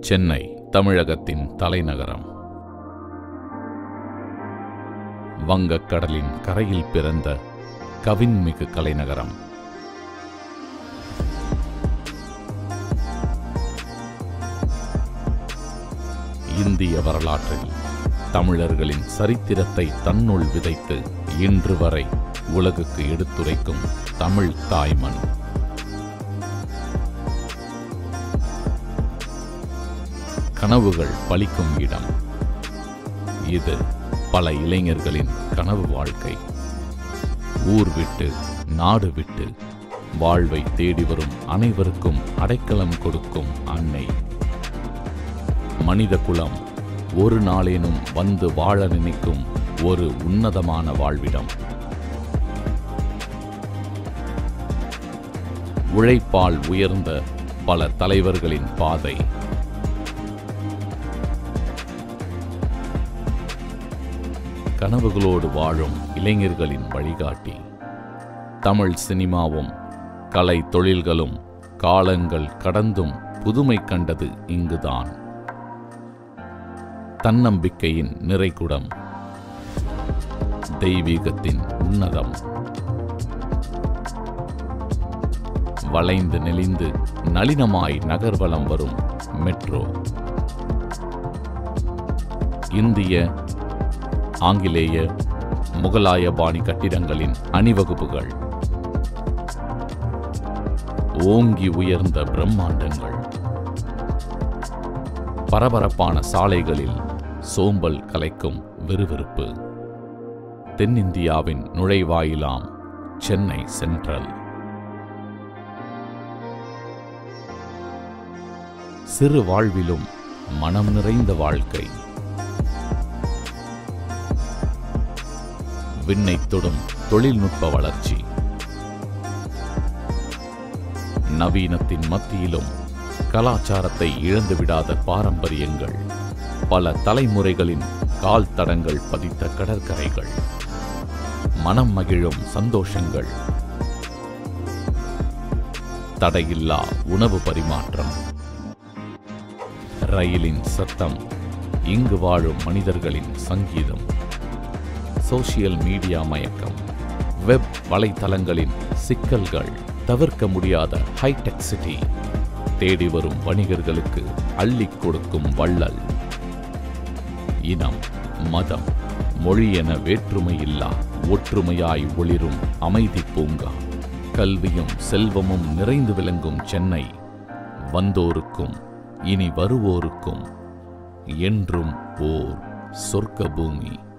சென்னை தமிழகத்தின் தலைநகரம் வங்கக்கடலின் கரையில் பிறந்த கவின்மிகு கலைநகரம் இந்திய வரலாற்றில் தமிழர்களின் சரித்திரத்தை தன்னுள் விதைத்து இன்று வரை உலகுக்கு எடுத்துரைக்கும் தமிழ் தாய்மண் கனவுகள் பலிக்கும் இடம் இது பல இளைஞர்களின் கனவு வாழ்க்கை ஊர் விட்டு நாடு விட்டு வாழ்வை தேடி வரும் அனைவருக்கும் அடைக்கலம் கொடுக்கும் அன்னை மனித குலம் ஒரு நாளேனும் வந்து வாழ நினைக்கும் ஒரு உன்னதமான வாழ்விடம் உழைப்பால் உயர்ந்த பல தலைவர்களின் பாதை கனவுகளோடு வாழும் இளைஞர்களின் வழிகாட்டி தமிழ் சினிமாவும் கலை தொழில்களும் காலங்கள் கடந்தும் புதுமை கண்டது இங்குதான் தன்னம்பிக்கையின் நிறைகுடம் தெய்வீகத்தின் உன்னதம் வளைந்து நெளிந்து நளினமாய் நகர்வலம் வரும் மெட்ரோ இந்திய ஆங்கிலேய முகலாய பாணி கட்டிடங்களின் அணிவகுப்புகள் ஓங்கி உயர்ந்த பிரம்மாண்டங்கள் பரபரப்பான சாலைகளில் சோம்பல் கலைக்கும் விறுவிறுப்பு தென்னிந்தியாவின் நுழைவாயிலாம் சென்னை சென்ட்ரல் சிறு வாழ்விலும் மனம் நிறைந்த வாழ்க்கை விண்ணை தொடும் தொழில்நுட்ப வளர்ச்சி நவீனத்தின் மத்தியிலும் கலாச்சாரத்தை இழந்துவிடாத பாரம்பரியங்கள் பல தலைமுறைகளின் கால் தடங்கள் பதித்த கடற்கரைகள் மனம் மகிழும் சந்தோஷங்கள் தடையில்லா உணவு பரிமாற்றம் ரயிலின் சத்தம் இங்கு வாழும் மனிதர்களின் சங்கீதம் சோசியல் மீடியா மயக்கம் வெப் வலைத்தளங்களின் சிக்கல்கள் தவிர்க்க முடியாத ஹைடெக் சிட்டி தேடி வரும் வணிகர்களுக்கு அள்ளிக் கொடுக்கும் வள்ளல் இனம் மதம் மொழி என வேற்றுமையில்லா ஒற்றுமையாய் ஒளிரும் அமைதி பூங்கா கல்வியும் செல்வமும் நிறைந்து விளங்கும் சென்னை வந்தோருக்கும் இனி வருவோருக்கும் என்றும் ஓர் சொர்க்க பூமி